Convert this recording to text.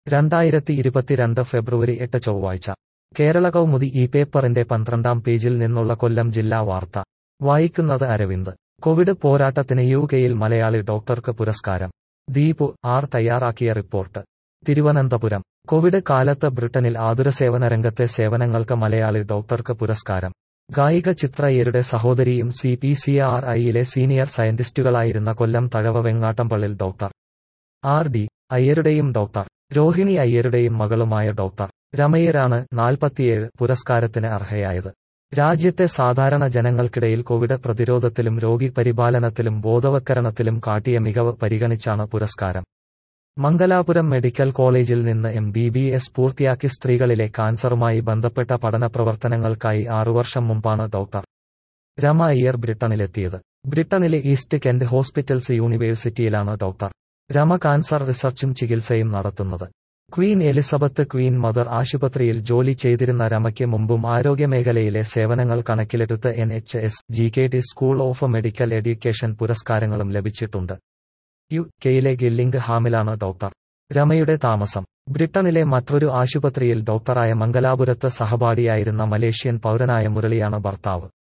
രണ്ടായിരത്തി ഇരുപത്തിരണ്ട് ഫെബ്രുവരി എട്ട് ചൊവ്വാഴ്ച കേരള കൗമുദി ഈ പേപ്പറിന്റെ പന്ത്രണ്ടാം പേജിൽ നിന്നുള്ള കൊല്ലം ജില്ലാ വാർത്ത വായിക്കുന്നത് അരവിന്ദ് കോവിഡ് പോരാട്ടത്തിന് യു കെയിൽ മലയാളി ഡോക്ടർക്ക് പുരസ്കാരം ദീപു ആർ തയ്യാറാക്കിയ റിപ്പോർട്ട് തിരുവനന്തപുരം കോവിഡ് കാലത്ത് ബ്രിട്ടനിൽ ആതുരസേവന രംഗത്തെ സേവനങ്ങൾക്ക് മലയാളി ഡോക്ടർക്ക് പുരസ്കാരം ഗായിക ചിത്രയ്യരുടെ സഹോദരിയും സി പി സി ആർ ഐയിലെ സീനിയർ സയന്റിസ്റ്റുകളായിരുന്ന കൊല്ലം തഴവ വെങ്ങാട്ടംപള്ളിൽ ഡോക്ടർ ആർ ഡി അയ്യരുടെയും ഡോക്ടർ രോഹിണി അയ്യരുടെയും മകളുമായ ഡോക്ടർ രമയ്യരാണ് നാൽപ്പത്തിയേഴ് പുരസ്കാരത്തിന് അർഹയായത് രാജ്യത്തെ സാധാരണ ജനങ്ങൾക്കിടയിൽ കോവിഡ് പ്രതിരോധത്തിലും രോഗി പരിപാലനത്തിലും ബോധവത്കരണത്തിലും കാട്ടിയ മികവ് പരിഗണിച്ചാണ് പുരസ്കാരം മംഗലാപുരം മെഡിക്കൽ കോളേജിൽ നിന്ന് എം ബി ബി എസ് പൂർത്തിയാക്കി സ്ത്രീകളിലെ കാൻസറുമായി ബന്ധപ്പെട്ട പഠന പ്രവർത്തനങ്ങൾക്കായി ആറുവർഷം മുമ്പാണ് ഡോക്ടർ രമ അയ്യർ ബ്രിട്ടനിലെത്തിയത് ബ്രിട്ടനിലെ ഈസ്റ്റ് കെന്റ് ഹോസ്പിറ്റൽസ് യൂണിവേഴ്സിറ്റിയിലാണ് ഡോക്ടർ രമ കാൻസർ റിസർച്ചും ചികിത്സയും നടത്തുന്നത് ക്വീൻ എലിസബത്ത് ക്വീൻ മദർ ആശുപത്രിയിൽ ജോലി ചെയ്തിരുന്ന രമയ്ക്ക് മുമ്പും ആരോഗ്യമേഖലയിലെ സേവനങ്ങൾ കണക്കിലെടുത്ത് N H S G K T school of medical education പുരസ്കാരങ്ങളും ലഭിച്ചിട്ടുണ്ട് യു കെയിലെ ഗില്ലിംഗ് ഹാമിലാണ് ഡോക്ടർ രമയുടെ താമസം ബ്രിട്ടനിലെ മറ്റൊരു ആശുപത്രിയിൽ ഡോക്ടറായ മംഗലാപുരത്ത് സഹപാഠിയായിരുന്ന മലേഷ്യൻ പൗരനായ മുരളിയാണ് ഭർത്താവ്